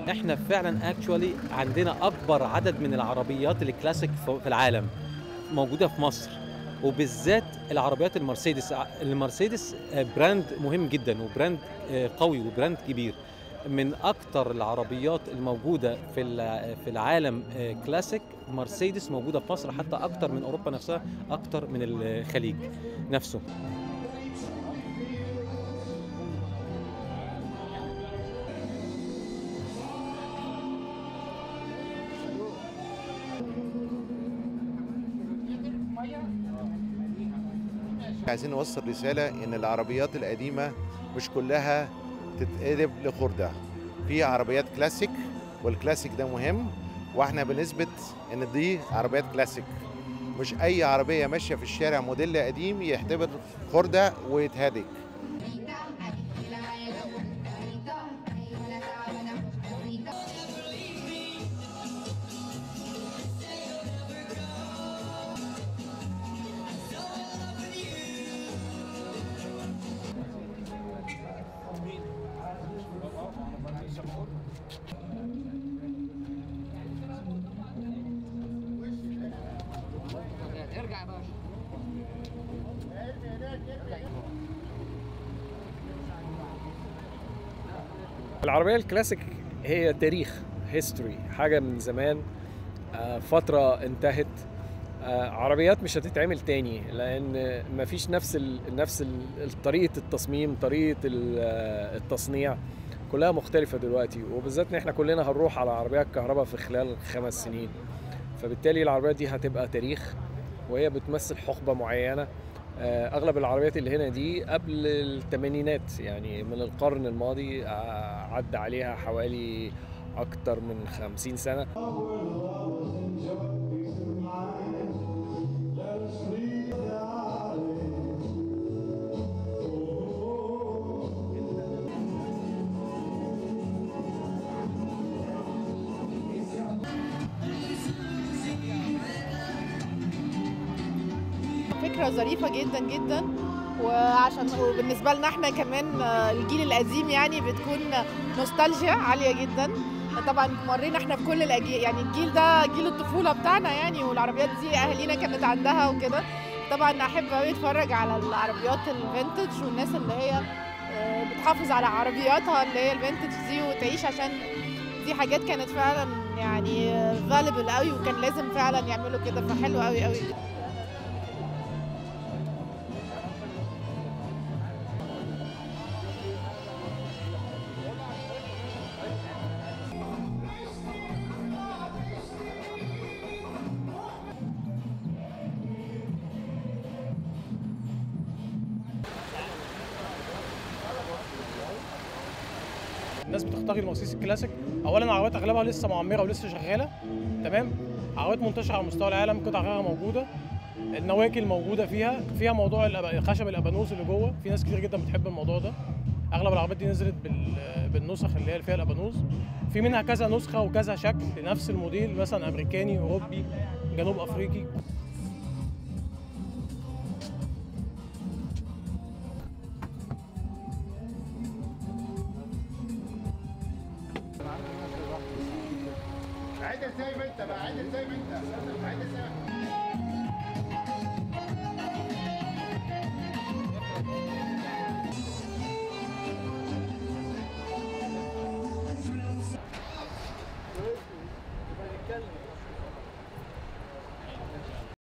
احنا فعلا اكشوالي عندنا اكبر عدد من العربيات الكلاسيك في العالم موجوده في مصر وبالذات العربيات المرسيدس المرسيدس براند مهم جدا وبراند قوي وبراند كبير من اكتر العربيات الموجوده في في العالم كلاسيك مرسيدس موجوده في مصر حتى اكتر من اوروبا نفسها اكتر من الخليج نفسه عايزين نوصل رسالة إن العربيات القديمة مش كلها تتقلب لخردة في عربيات كلاسيك والكلاسيك ده مهم واحنا بنثبت ان دي عربيات كلاسيك مش اي عربيه ماشيه في الشارع موديل قديم يعتبر خرده ويتهدك ارجع يا باشا العربية الكلاسيك هي تاريخ هيستوري حاجة من زمان آه، فترة انتهت آه، عربيات مش هتتعمل تاني لأن مفيش نفس ال نفس ال طريقة التصميم طريقة ال- آه، التصنيع كلها مختلفة دلوقتي وبالذات ان احنا كلنا هنروح على عربيات كهرباء في خلال خمس سنين فبالتالي العربيات دي هتبقى تاريخ وهي بتمثل حقبة معينة آه، اغلب العربيات اللي هنا دي قبل الثمانينات يعني من القرن الماضي آه، عدى عليها حوالي اكتر من خمسين سنة فكرة ظريفة جدا جدا وعشان وبالنسبة لنا احنا كمان آه، الجيل القديم يعني بتكون نوستالجيا عالية جدا طبعا مرينا احنا في كل الاجيال يعني الجيل ده جيل الطفولة بتاعنا يعني والعربيات دي اهالينا كانت عندها وكده طبعا احب قوي اتفرج على العربيات الفينتج والناس اللي هي آه، بتحافظ على عربياتها اللي هي الفينتج دي وتعيش عشان دي حاجات كانت فعلا يعني فاليبل قوي وكان لازم فعلا يعملوا كده فحلو قوي قوي الناس بتختار المرسيدس الكلاسيك اولا العربيات اغلبها لسه معمره ولسه شغاله تمام عربيات منتشره على مستوى العالم قطع غيرها موجوده النواكل موجوده فيها فيها موضوع الأب- خشب الابانوس اللي جوه في ناس كتير جدا بتحب الموضوع ده اغلب العربيات دي نزلت بال- بالنسخ اللي هي فيها الابانوس في منها كذا نسخه وكذا شكل لنفس الموديل مثلا امريكاني اوروبي جنوب افريقي عدل زي ما انت بقى عدل زي ما انت عدل زي ما انت